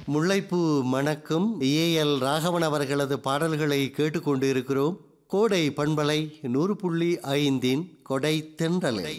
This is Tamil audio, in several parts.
முல்லைப்பூ மணக்கும் ஏஎல் ராகவன் அவர்களது பாடல்களை கேட்டுக்கொண்டிருக்கிறோம் கோடை பண்பலை நூறு புள்ளி ஐந்தின் கொடை தென்றலை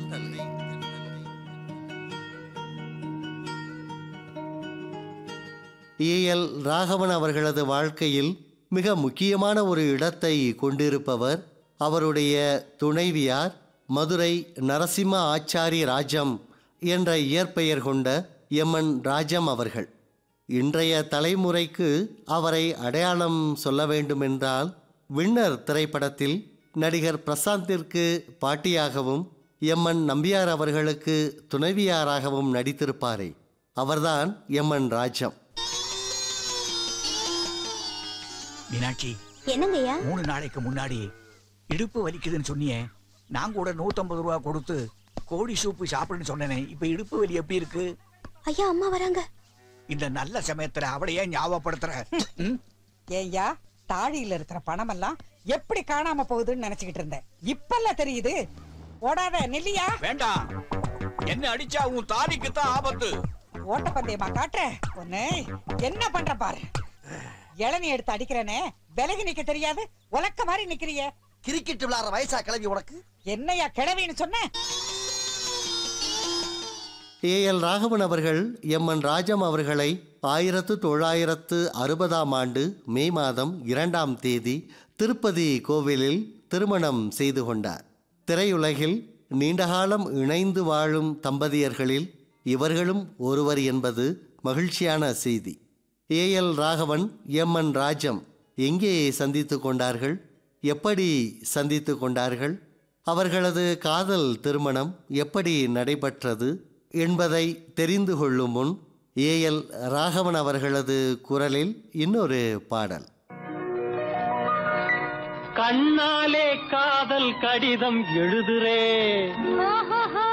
ஏஎல் ராகவன் அவர்களது வாழ்க்கையில் மிக முக்கியமான ஒரு இடத்தை கொண்டிருப்பவர் அவருடைய துணைவியார் மதுரை நரசிம்ம ஆச்சாரி ராஜம் என்ற இயற்பெயர் கொண்ட எம்என் ராஜம் அவர்கள் இன்றைய தலைமுறைக்கு அவரை அடையாளம் சொல்ல வேண்டுமென்றால் வின்னர் திரைப்படத்தில் நடிகர் பிரசாந்திற்கு பாட்டியாகவும் எம்என் நம்பியார் அவர்களுக்கு துணைவியாராகவும் நடித்திருப்பாரே அவர்தான் எம்என் ராஜம் மீனாட்சி என்னங்கய்யா மூணு நாளைக்கு முன்னாடி இடுப்பு வலிக்குதுன்னு சொன்னியே நான் கூட நூத்தம்பது ரூபா கொடுத்து கோழி சூப்பு சாப்பிடுன்னு சொன்னேனே இப்ப இடுப்பு வலி எப்படி இருக்கு ஐயா அம்மா வராங்க இந்த நல்ல சமயத்துல அவளையே ஞாபகப்படுத்துற ம்? ஏய்யா தாழியில இருக்கிற பணமெல்லாம் எப்படி காணாம போகுதுன்னு நினைச்சுக்கிட்டு இருந்தேன் இப்பெல்லாம் தெரியுது ஓடாத நெல்லியா வேண்டாம் என்ன அடிச்சா உன் தாலிக்கு தான் ஆபத்து ஓட்டப்பந்தயமா காட்டுற ஒண்ணு என்ன பண்ற பாரு இளநீ எடுத்து அடிக்கிறேனே விலகி நிக்க தெரியாது உலக்க மாதிரி நிக்கிறிய கிரிக்கெட் விளையாடுற வயசா கிளவி உனக்கு என்னையா கிழவின்னு சொன்ன ஏஎல் ராகவன் அவர்கள் எம்என் ராஜம் அவர்களை ஆயிரத்து தொள்ளாயிரத்து அறுபதாம் ஆண்டு மே மாதம் இரண்டாம் தேதி திருப்பதி கோவிலில் திருமணம் செய்து கொண்டார் திரையுலகில் நீண்டகாலம் இணைந்து வாழும் தம்பதியர்களில் இவர்களும் ஒருவர் என்பது மகிழ்ச்சியான செய்தி ஏஎல் ராகவன் எம்என் ராஜம் எங்கே சந்தித்து கொண்டார்கள் எப்படி சந்தித்து கொண்டார்கள் அவர்களது காதல் திருமணம் எப்படி நடைபெற்றது என்பதை தெரிந்து கொள்ளும் முன் ஏஎல் ராகவன் அவர்களது குரலில் இன்னொரு பாடல் கண்ணாலே காதல் கடிதம் எழுதுறே